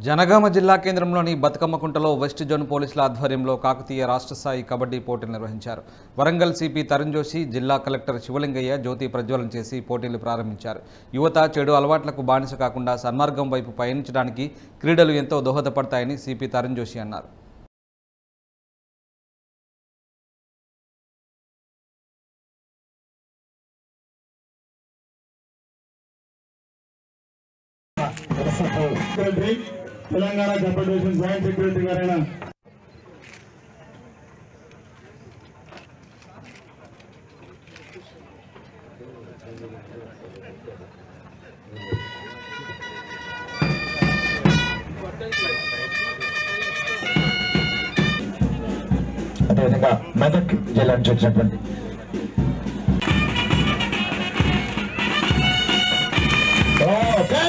జనగామ జిల్లా కేంద్రంలోని బతుకమ్మకుంటలో west zone పోలీసుల ఆధ్వర్యంలో కాకతీయ రాష్ట్ర స్థాయి కబడ్డీ పోటీలు నిర్వహించారు వరంగల్ సిపి తరుణ్ జోషి జిల్లా కలెక్టర్ శివలింగయ్య జ్యోతి ప్రజ్వలన చేసి పోటీలు ప్రారంభించారు యువత చెడు అలవాట్లకు బానిస కాకుండా సన్మార్గం వైపు పయనించడానికి క్రీడలు ఎంతో దోహదపడతాయని సిపి తరుణ్ జోషి అన్నారు secretary Telangana federation joint secretary గారైన అదేవిధంగా మెదక్ జిల్లా నుంచి వచ్చినటువంటి ఓకే.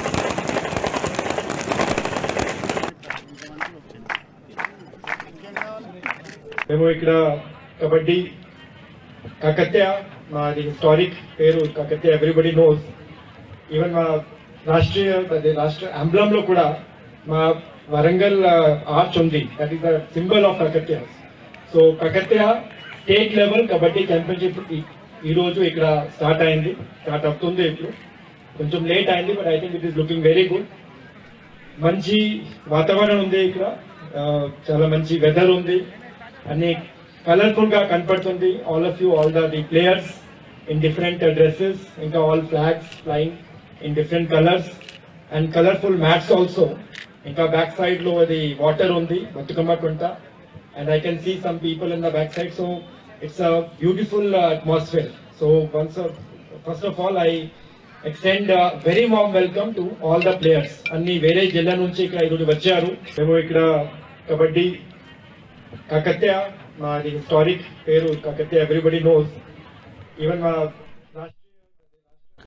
మేము ఇక్కడ కబడ్డీ కాకత్య మాది హిస్టారిక్ పేరు కాకత్య ఎవ్రీబడి నోస్ ఈవెన్ మా రాష్ట్రీయ అదే రాష్ట్ర అంబ్లం లో కూడా మా వరంగల్ ఆర్చ్ ఉంది that is the symbol of Kakatiya so Kakatiya state level kabaddi championship ఈ రోజు ఇక్కడ స్టార్ట్ అయింది స్టార్ట్ అవుతుంది ఇప్పుడు కొంచెం లేట్ అయింది but I think it is looking very good మంచి వాతావరణం ఉంది ఇక్కడ ఆ, చాలా మంచి వెదర్ ఉంది అన్ని కలర్ఫుల్ గా కనపడుతుంది all of you all the the players in different dresses ఇంకా all flags flying in different colours and colourful mats also ఇంకా బ్యాక్ సైడ్ లో అది వాటర్ ఉంది Bathukamma Kunta and I can see some people in the back side so it's a beautiful atmosphere so once first of all I extend very warm welcome to all the players అన్ని వేరే జిల్లా నుంచి ఇక్కడ ఈరోజు వచ్చారు మేము ఇక్కడ కబడ్డీ కాకత్య మాది హిస్టారిక్ పేరు కాకత్య ఎవ్రీబడి నోస్ ఈవెన్ మా